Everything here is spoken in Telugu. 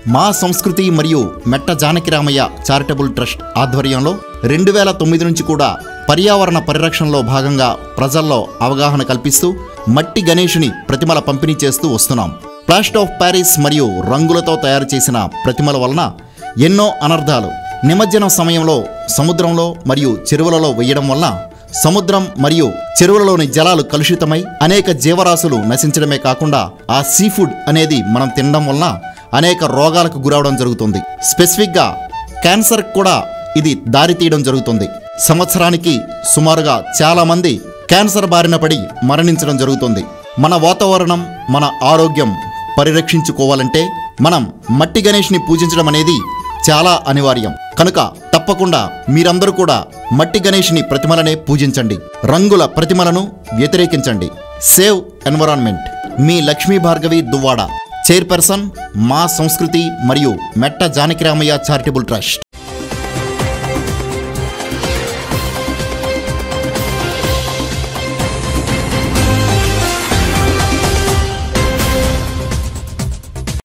మా సంస్కృతి మరియు మెట్ట జానకిరామయ్య చారిటబుల్ ట్రస్ట్ ఆధ్వర్యంలో రెండు వేల తొమ్మిది నుంచి కూడా పర్యావరణ పరిరక్షణలో భాగంగా ప్రజల్లో అవగాహన కల్పిస్తూ మట్టి గణేషుని ప్రతిమల పంపిణీ చేస్తూ వస్తున్నాం ప్లాస్టర్ ఆఫ్ ప్యారిస్ మరియు రంగులతో తయారు చేసిన ప్రతిమల వలన ఎన్నో అనర్థాలు నిమజ్జనం సమయంలో సముద్రంలో మరియు చెరువులలో వేయడం వలన సముద్రం మరియు చెరువులలోని జలాలు కలుషితమై అనేక జీవరాశులు నశించడమే కాకుండా ఆ సీ ఫుడ్ అనేది మనం తినడం వలన అనేక రోగాలకు గురవడం జరుగుతుంది స్పెసిఫిక్గా క్యాన్సర్ కూడా ఇది దారి తీయడం జరుగుతుంది సంవత్సరానికి సుమారుగా చాలామంది క్యాన్సర్ బారిన పడి మరణించడం జరుగుతుంది మన వాతావరణం మన ఆరోగ్యం పరిరక్షించుకోవాలంటే మనం మట్టి గణేష్ని పూజించడం అనేది చాలా అనివార్యం కనుక తప్పకుండా మీరందరూ కూడా మట్టి గణేష్ని ప్రతిమలనే పూజించండి రంగుల ప్రతిమలను వ్యతిరేకించండి సేవ్ ఎన్విరాన్మెంట్ మీ లక్ష్మీ భార్గవి దువ్వాడ చైర్పర్సన్ మా సంస్కృతి మరియు మెట్ట జానకిరామయ్య చారిటబుల్ ట్రస్ట్